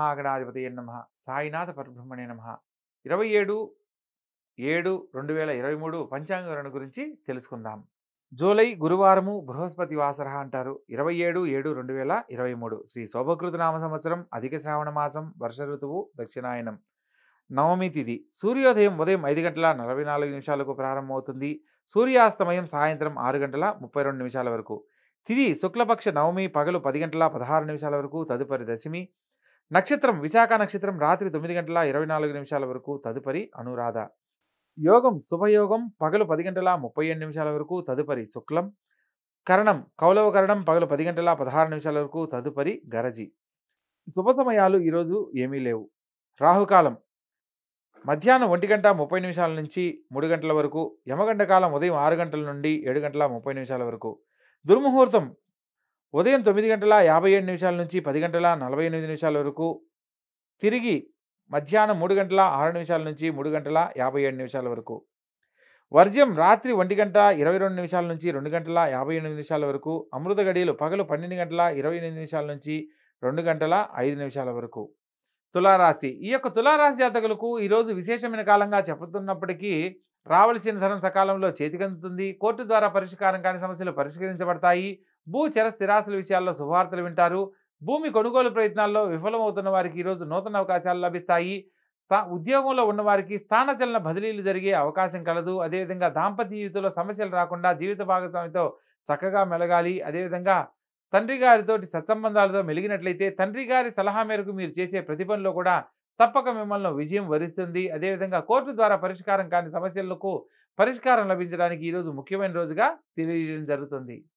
మహాగణాధిపతి నమ సాయినాథ పరబ్రహ్మణే నమ ఇరవై ఏడు ఏడు రెండు వేల ఇరవై మూడు పంచాంగ వివరణ గురించి తెలుసుకుందాం జూలై గురువారము బృహస్పతి వాసర అంటారు ఇరవై ఏడు ఏడు రెండు వేల ఇరవై మూడు శ్రీ శోభకృత నామ సంవత్సరం అధిక శ్రావణ మాసం వర్ష ఋతువు దక్షిణాయనం నవమి తిథి సూర్యోదయం ఉదయం ఐదు గంటల నలభై నాలుగు నిమిషాలకు ప్రారంభమవుతుంది సూర్యాస్తమయం సాయంత్రం ఆరు గంటల ముప్పై రెండు నిమిషాల వరకు తిథి శుక్లపక్ష నవమి పగలు పది గంటల పదహారు నిమిషాల వరకు తదుపరి దశమి నక్షత్రం విశాఖ నక్షత్రం రాత్రి తొమ్మిది గంటల ఇరవై నాలుగు నిమిషాల వరకు తదుపరి అనురాధ యోగం శుభయోగం పగలు పది గంటల ముప్పై ఏడు నిమిషాల వరకు తదుపరి శుక్లం కరణం కౌలవ కరణం పగలు పది గంటల పదహారు నిమిషాల వరకు తదుపరి గరజి శుభ సమయాలు ఈరోజు ఏమీ లేవు రాహుకాలం మధ్యాహ్నం ఒంటి గంట ముప్పై నిమిషాల నుంచి మూడు గంటల వరకు యమగంట కాలం ఉదయం ఆరు గంటల నుండి ఏడు గంటల ముప్పై నిమిషాల వరకు దుర్ముహూర్తం ఉదయం తొమ్మిది గంటల యాభై ఏడు నిమిషాల నుంచి పది గంటల నలభై ఎనిమిది నిమిషాల వరకు తిరిగి మధ్యాహ్నం మూడు గంటల ఆరు నిమిషాల నుంచి మూడు గంటల యాభై ఏడు నిమిషాల వరకు వర్జ్యం రాత్రి ఒంటి గంట ఇరవై రెండు నిమిషాల నుంచి రెండు గంటల యాభై ఎనిమిది నిమిషాల వరకు అమృత గడియలు పగలు పన్నెండు గంటల ఇరవై ఎనిమిది నిమిషాల నుంచి రెండు గంటల ఐదు నిమిషాల వరకు తులారాశి ఈ యొక్క తులారాశి జాతకులకు ఈరోజు విశేషమైన కాలంగా చెబుతున్నప్పటికీ రావలసిన ధనం సకాలంలో చేతికందుతుంది కోర్టు ద్వారా పరిష్కారం కాని సమస్యలు పరిష్కరించబడతాయి భూ చర స్థిరాస్తుల విషయాల్లో శుభవార్తలు వింటారు భూమి కొనుగోలు ప్రయత్నాల్లో విఫలమవుతున్న వారికి ఈరోజు నూతన అవకాశాలు లభిస్తాయి స్థా ఉద్యోగంలో ఉన్నవారికి స్థానచలన బదిలీలు జరిగే అవకాశం కలదు అదేవిధంగా దాంపత్య జీవితంలో సమస్యలు రాకుండా జీవిత భాగస్వామితో చక్కగా మెలగాలి అదేవిధంగా తండ్రి గారితోటి సత్సంబంధాలతో మెలిగినట్లయితే తండ్రి గారి సలహా మేరకు మీరు చేసే ప్రతి పనిలో కూడా తప్పక మిమ్మల్ని విజయం వరిస్తుంది అదేవిధంగా కోర్టు ద్వారా పరిష్కారం కాని సమస్యలకు పరిష్కారం లభించడానికి ఈరోజు ముఖ్యమైన రోజుగా తెలియజేయడం జరుగుతుంది